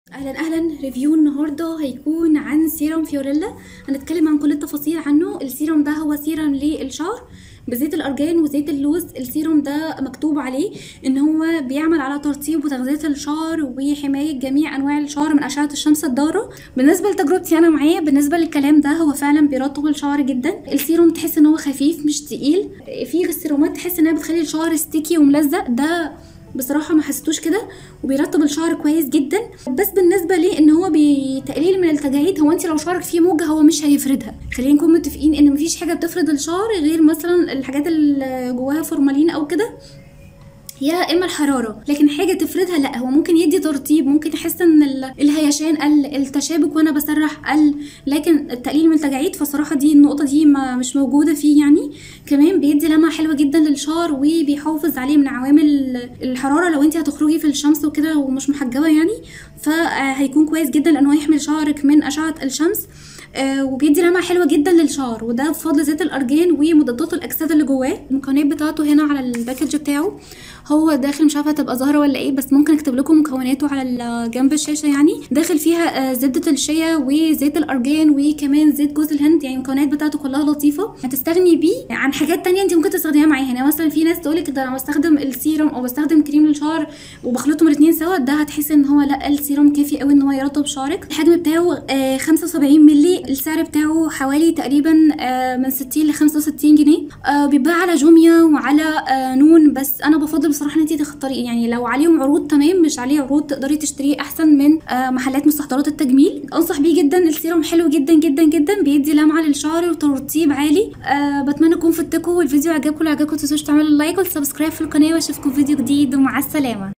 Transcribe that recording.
اهلا اهلا ريفيو النهارده هيكون عن سيرم فيوريلا هنتكلم عن كل التفاصيل عنه السيرم ده هو سيرم للشعر بزيت الارجان وزيت اللوز السيرم ده مكتوب عليه ان هو بيعمل على ترطيب وتغذيه الشعر وحمايه جميع انواع الشعر من اشعه الشمس الضاره بالنسبه لتجربتي انا معاه بالنسبه للكلام ده هو فعلا بيرطب الشعر جدا السيروم تحس ان هو خفيف مش تقيل في السيرومات تحس انها بتخلي الشعر ستيكي وملزق ده بصراحه ما حسيتوش كده وبيرطب الشعر كويس جدا بس بالنسبه لي ان هو بتقليل من التجاعيد هو انت لو شعرك فيه موجه هو مش هيفردها خلينا نكون متفقين ان مفيش حاجه بتفرد الشعر غير مثلا الحاجات اللي جواها فورمالين او كده يا اما الحراره لكن حاجه تفردها لا هو ممكن يدي ترطيب ممكن احس ان الهيشان قل التشابك وانا بسرح قل لكن التقليل من التجاعيد فصراحه دي النقطه دي ما مش موجوده فيه يعني كمان بيدي لمعه حلوه جدا للشعر وبيحافظ عليه من عوامل الحراره لو انت هتخرجي في الشمس وكده ومش محجبه يعني فهيكون كويس جدا لانه يحمي شعرك من اشعه الشمس آه وبيدي لمعه حلوه جدا للشعر وده بفضل زيت الارجان ومضادات الاكسده اللي جواه المكونات بتاعته هنا على الباكج بتاعه هو داخل مش عارفه هتبقى ظاهره ولا ايه بس ممكن اكتب لكم مكوناته على جنب الشاشه يعني داخل فيها آه زبده الشيا وزيت الارجان وكمان زيت جوز الهند يعني المكونات بتاعته كلها لطيفه هتستغني بيه عن حاجات تانية انت ممكن تستخدميها معاها يعني مثلا في ناس تقولك ده انا بستخدم السيروم او بستخدم كريم للشعر وبخلطهم الاثنين سوا ده هتحس ان هو لا السيروم كافي قوي ان هو يرطب شعرك الحجم بتاعه آه 75 مللي السعر بتاعه حوالي تقريبا آه من 60 ل 65 جنيه آه بيتباع على جوميا وعلى آه نون بس انا بفضل بصراحه ان انت تختاري يعني لو عليهم عروض تمام مش عليه عروض تقدري تشتريه احسن من آه محلات مستحضرات التجميل انصح بيه جدا السيروم حلو جدا جدا جدا بيدي لمعه للشعر وترطيب عالي آه بتمنى تكون فدتكم والفيديو عجبكم لو عجبكم تنسوش تعملوا لايك والسبسكرايب في القناه واشوفكم فيديو جديد ومع السلامه